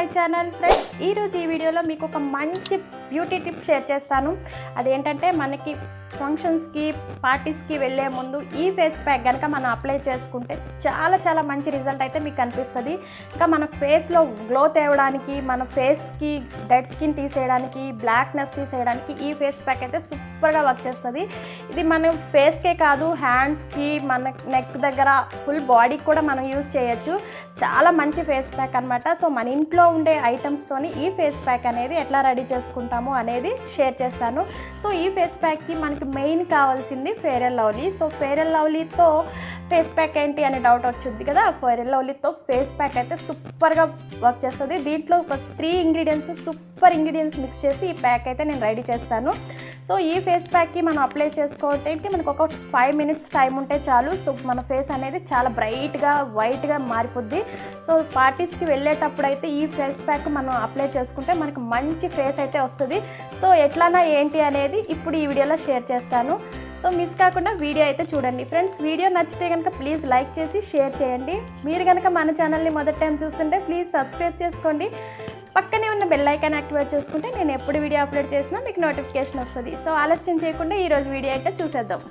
channel friends ఈరోజు ఈ వీడియోలో మీకు ఒక మంచి బ్యూటీ టిప్ షేర్ చేస్తాను అదేంటంటే మనకి ఫంక్షన్స్కి పార్టీస్కి వెళ్ళే ముందు ఈ ఫేస్ ప్యాక్ కనుక మనం అప్లై చేసుకుంటే చాలా చాలా మంచి రిజల్ట్ అయితే మీకు కనిపిస్తుంది ఇంకా మన ఫేస్లో గ్లో తేవడానికి మన ఫేస్కి డెడ్ స్కిన్ తీసేయడానికి బ్లాక్నెస్ తీసేయడానికి ఈ ఫేస్ ప్యాక్ అయితే సూపర్గా వర్క్ చేస్తుంది ఇది మన ఫేస్కే కాదు హ్యాండ్స్కి మన నెక్ దగ్గర ఫుల్ బాడీకి కూడా మనం యూజ్ చేయొచ్చు చాలా మంచి ఫేస్ ప్యాక్ అనమాట సో మన ఇంట్లో ఉండే ఐటమ్స్తోని ఈ ఫేస్ ప్యాక్ అనేది ఎట్లా రెడీ చేసుకుంటాము అనేది షేర్ చేస్తాను సో ఈ ఫేస్ ప్యాక్కి మనకి మెయిన్ కావాల్సింది Fair and Lovely so Fair and లవ్లీతో ఫేస్ ప్యాక్ ఏంటి అనే డౌట్ వచ్చింది కదా ఫేర్ అండ్ లవ్లీతో ఫేస్ ప్యాక్ అయితే సూపర్గా వర్క్ చేస్తుంది దీంట్లో ఒక three ingredients super ingredients mix చేసి ఈ ప్యాక్ అయితే నేను రెడీ చేస్తాను సో ఈ ఫేస్ ప్యాక్కి మనం అప్లై చేసుకోవటానికి మనకు ఒక ఫైవ్ మినిట్స్ టైం ఉంటే చాలు సో మన ఫేస్ అనేది చాలా బ్రైట్గా వైట్గా మారిపోద్ది సో పార్టీస్కి వెళ్ళేటప్పుడు అయితే ఈ ఫేస్ ప్యాక్ మనం అప్లై చేసుకుంటే మనకు మంచి ఫేస్ అయితే వస్తుంది సో ఎట్లానా ఏంటి అనేది ఇప్పుడు ఈ వీడియోలో షేర్ చేస్తాను సో మిస్ కాకుండా వీడియో అయితే చూడండి ఫ్రెండ్స్ వీడియో నచ్చితే కనుక ప్లీజ్ లైక్ చేసి షేర్ చేయండి మీరు కనుక మన ఛానల్ని మొదటి టైం చూస్తుంటే ప్లీజ్ సబ్స్క్రైబ్ చేసుకోండి పక్కనే ఉన్న బెల్ ఐకాన్ యాక్టివేట్ చేసుకుంటే నేను ఎప్పుడు వీడియో అప్లోడ్ చేసినా మీకు నోటిఫికేషన్ వస్తుంది సో ఆలస్యం చేయకుండా ఈరోజు వీడియో అయితే చూసేద్దాం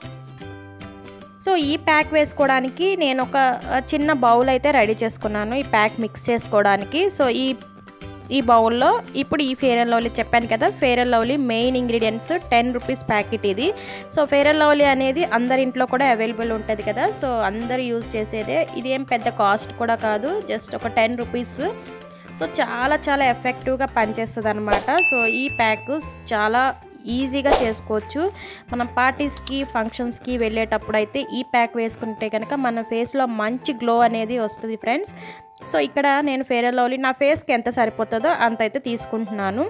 సో ఈ ప్యాక్ వేసుకోవడానికి నేను ఒక ఆ, చిన్న బౌల్ అయితే రెడీ చేసుకున్నాను ఈ ప్యాక్ మిక్స్ చేసుకోవడానికి సో ఈ ఈ బౌల్లో ఇప్పుడు ఈ ఫేర్ అండ్ లవ్లీ చెప్పాను కదా Fair and Lovely main ingredients ten rupees packet ఇది సో ఫేర్ అండ్ లవ్లీ అనేది అందరి ఇంట్లో కూడా అవైలబుల్ ఉంటుంది కదా సో అందరు యూజ్ చేసేదే ఇది ఏం పెద్ద కాస్ట్ కూడా కాదు జస్ట్ ఒక టెన్ రూపీస్ సో చాలా చాలా ఎఫెక్టివ్గా పనిచేస్తుంది అనమాట సో ఈ ప్యాక్ చాలా ఈజీగా చేసుకోవచ్చు మనం పార్టీస్కి ఫంక్షన్స్కి వెళ్ళేటప్పుడు అయితే ఈ ప్యాక్ వేసుకుంటే కనుక మన ఫేస్లో మంచి గ్లో అనేది వస్తుంది ఫ్రెండ్స్ సో ఇక్కడ నేను ఫేర్ అండ్ లవ్లీ నా ఫేస్కి ఎంత సరిపోతుందో అంత అయితే తీసుకుంటున్నాను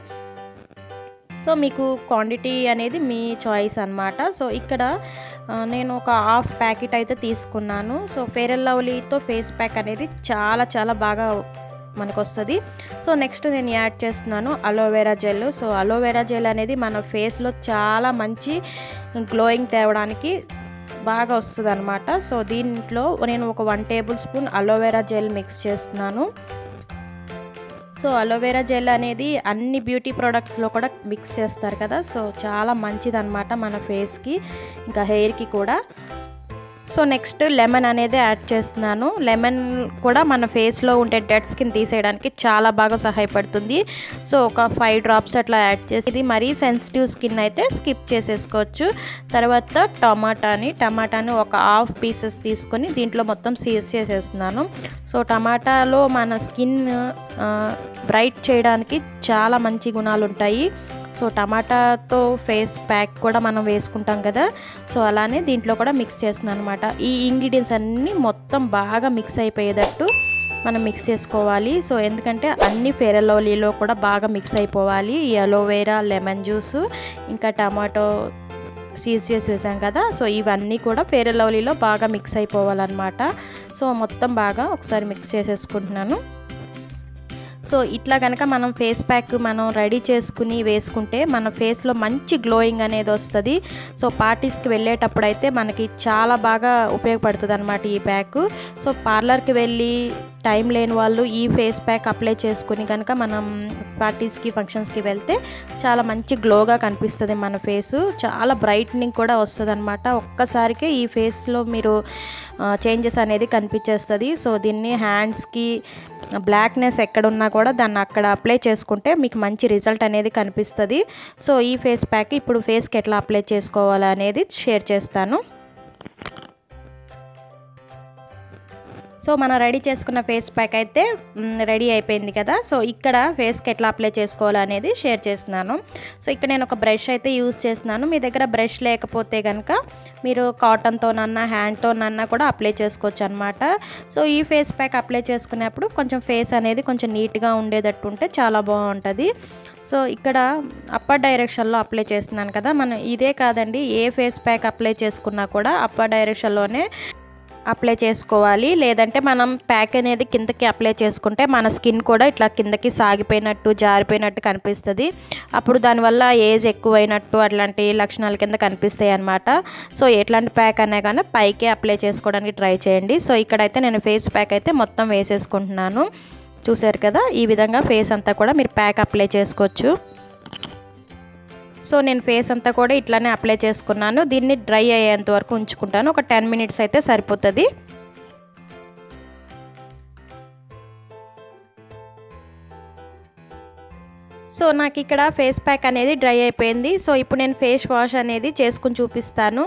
సో మీకు క్వాంటిటీ అనేది మీ చాయిస్ అనమాట సో ఇక్కడ ఆ, నేను ఒక హాఫ్ ప్యాకెట్ అయితే తీసుకున్నాను సో ఫేర్ అండ్ లవ్లీతో ఫేస్ ప్యాక్ అనేది చాలా చాలా బాగా మనకు వస్తుంది సో నెక్స్ట్ నేను యాడ్ చేస్తున్నాను aloe vera gel so aloe vera gel అనేది మన ఫేస్లో చాలా మంచి గ్లోయింగ్ తేవడానికి బాగా వస్తుంది అనమాట సో దీంట్లో నేను ఒక one tablespoon aloe vera gel mix చేస్తున్నాను సో అలోవెరా జెల్ అనేది అన్ని బ్యూటీ ప్రోడక్ట్స్లో కూడా మిక్స్ చేస్తారు కదా సో చాలా మంచిదన్నమాట మన ఫేస్కి ఇంకా హెయిర్కి కూడా సో నెక్స్ట్ లెమన్ అనేది యాడ్ చేస్తున్నాను లెమన్ కూడా మన ఫేస్లో ఉండే డెడ్ స్కిన్ తీసేయడానికి చాలా బాగా సహాయపడుతుంది సో ఒక ఫైవ్ డ్రాప్స్ అట్లా యాడ్ చేసి ఇది మరీ సెన్సిటివ్ స్కిన్ అయితే స్కిప్ చేసేసుకోవచ్చు తర్వాత టమాటాని టమాటాని ఒక హాఫ్ పీసెస్ తీసుకొని దీంట్లో మొత్తం సీజ్ చేసేస్తున్నాను సో టమాటాలో మన స్కిన్ బ్రైట్ చేయడానికి చాలా మంచి గుణాలు ఉంటాయి సో టమాటాతో ఫేస్ ప్యాక్ కూడా మనం వేసుకుంటాం కదా సో అలానే దీంట్లో కూడా మిక్స్ చేస్తున్నాను అనమాట ఈ ఇంగ్రీడియంట్స్ అన్నీ మొత్తం బాగా మిక్స్ అయిపోయేటట్టు మనం మిక్స్ చేసుకోవాలి సో ఎందుకంటే అన్ని ఫెరలోలీలో కూడా బాగా మిక్స్ అయిపోవాలి ఈ అలోవేరా లెమన్ జ్యూస్ ఇంకా టమాటో సీజ్ చేసి వేసాం కదా సో ఇవన్నీ కూడా ఫేర్ లవ్లీలో బాగా మిక్స్ అయిపోవాలన్నమాట సో మొత్తం బాగా ఒకసారి మిక్స్ చేసేసుకుంటున్నాను సో ఇట్లా కనుక మనం ఫేస్ ప్యాక్ మనం రెడీ చేసుకుని వేసుకుంటే మన ఫేస్లో మంచి గ్లోయింగ్ అనేది వస్తుంది సో పార్టీస్కి వెళ్ళేటప్పుడు అయితే మనకి చాలా బాగా ఉపయోగపడుతుంది అనమాట ఈ ప్యాక్ సో పార్లర్కి వెళ్ళి టైం లేని వాళ్ళు ఈ ఫేస్ ప్యాక్ అప్లై చేసుకుని కనుక మనం పార్టీస్కి ఫంక్షన్స్కి వెళ్తే చాలా మంచి గ్లోగా కనిపిస్తుంది మన ఫేస్ చాలా బ్రైట్నింగ్ కూడా వస్తుంది అనమాట ఒక్కసారికే ఈ ఫేస్లో మీరు చేంజెస్ అనేది కనిపించేస్తుంది సో దీన్ని హ్యాండ్స్కి బ్లాక్నెస్ ఎక్కడున్నా కూడా దాన్ని అక్కడ అప్లై చేసుకుంటే మీకు మంచి రిజల్ట్ అనేది కనిపిస్తుంది సో ఈ ఫేస్ ప్యాక్ ఇప్పుడు ఫేస్కి ఎట్లా అప్లై చేసుకోవాలి అనేది షేర్ చేస్తాను సో మనం రెడీ చేసుకున్న ఫేస్ ప్యాక్ అయితే మ్, రెడీ అయిపోయింది కదా సో ఇక్కడ ఫేస్కి ఎట్లా అప్లై చేసుకోవాలి అనేది షేర్ చేస్తున్నాను సో ఇక్కడ నేను ఒక బ్రష్ అయితే యూజ్ చేస్తున్నాను మీ దగ్గర బ్రష్ లేకపోతే కనుక మీరు కాటన్తోనన్నా హ్యాండ్తోనన్నా కూడా అప్లై చేసుకోవచ్చు అనమాట సో ఈ ఫేస్ ప్యాక్ అప్లై చేసుకునేప్పుడు కొంచెం ఫేస్ అనేది కొంచెం నీట్గా ఉండేటట్టు ఉంటే చాలా బాగుంటుంది సో ఇక్కడ అప్పర్ డైరెక్షన్లో అప్లై చేస్తున్నాను కదా మనం ఇదే కాదండి ఏ ఫేస్ ప్యాక్ అప్లై చేసుకున్నా కూడా అప్పర్ డైరెక్షన్లోనే అప్లై చేసుకోవాలి లేదంటే మనం ప్యాక్ అనేది కిందకి అప్లై చేసుకుంటే మన స్కిన్ కూడా ఇట్లా కిందకి సాగిపోయినట్టు జారిపోయినట్టు కనిపిస్తుంది అప్పుడు దానివల్ల ఏజ్ ఎక్కువైనట్టు అట్లాంటి లక్షణాల కింద కనిపిస్తాయి అనమాట సో ఎట్లాంటి ప్యాక్ అనే కానీ పైకి అప్లై చేసుకోవడానికి ట్రై చేయండి సో ఇక్కడైతే నేను ఫేస్ ప్యాక్ అయితే మొత్తం వేసేసుకుంటున్నాను చూసారు కదా ఈ విధంగా ఫేస్ అంతా కూడా మీరు ప్యాక్ అప్లై చేసుకోవచ్చు సో నేను ఫేస్ అంతా కూడా ఇట్లానే అప్లై చేసుకున్నాను దీన్ని డ్రై అయ్యేంత వరకు ఉంచుకుంటాను ఒక టెన్ మినిట్స్ అయితే సరిపోతుంది సో నాకు ఇక్కడ ఫేస్ ప్యాక్ అనేది డ్రై అయిపోయింది సో ఇప్పుడు నేను ఫేస్ వాష్ అనేది చేసుకుని చూపిస్తాను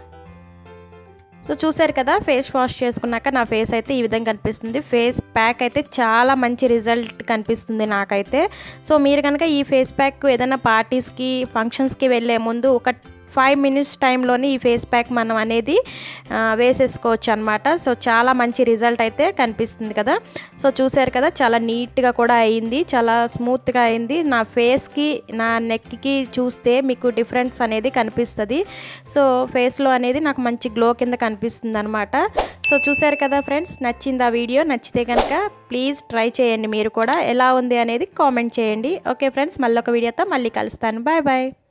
సో చూసారు కదా ఫేస్ వాష్ చేసుకున్నాక నా ఫేస్ అయితే ఈ విధంగా కనిపిస్తుంది ఫేస్ ప్యాక్ అయితే చాలా మంచి రిజల్ట్ కనిపిస్తుంది నాకైతే సో మీరు కనుక ఈ ఫేస్ ప్యాక్ ఏదైనా పార్టీస్కి ఫంక్షన్స్కి వెళ్ళే ముందు ఒక ఫైవ్ మినిట్స్ టైంలోనే ఈ ఫేస్ ప్యాక్ మనం అనేది వేసేసుకోవచ్చు అనమాట సో చాలా మంచి రిజల్ట్ అయితే కనిపిస్తుంది కదా సో చూసారు కదా చాలా నీట్గా కూడా అయింది చాలా స్మూత్గా అయింది నా ఫేస్కి నా నెక్కి చూస్తే మీకు డిఫరెన్స్ అనేది కనిపిస్తుంది సో ఫేస్లో అనేది నాకు మంచి గ్లో కింద కనిపిస్తుంది అనమాట సో చూసారు కదా ఫ్రెండ్స్ నచ్చింది ఆ వీడియో నచ్చితే కనుక ప్లీజ్ ట్రై చేయండి మీరు కూడా ఎలా ఉంది అనేది కామెంట్ చేయండి ఓకే ఫ్రెండ్స్ మళ్ళీ ఒక వీడియోతో మళ్ళీ కలుస్తాను బాయ్ బాయ్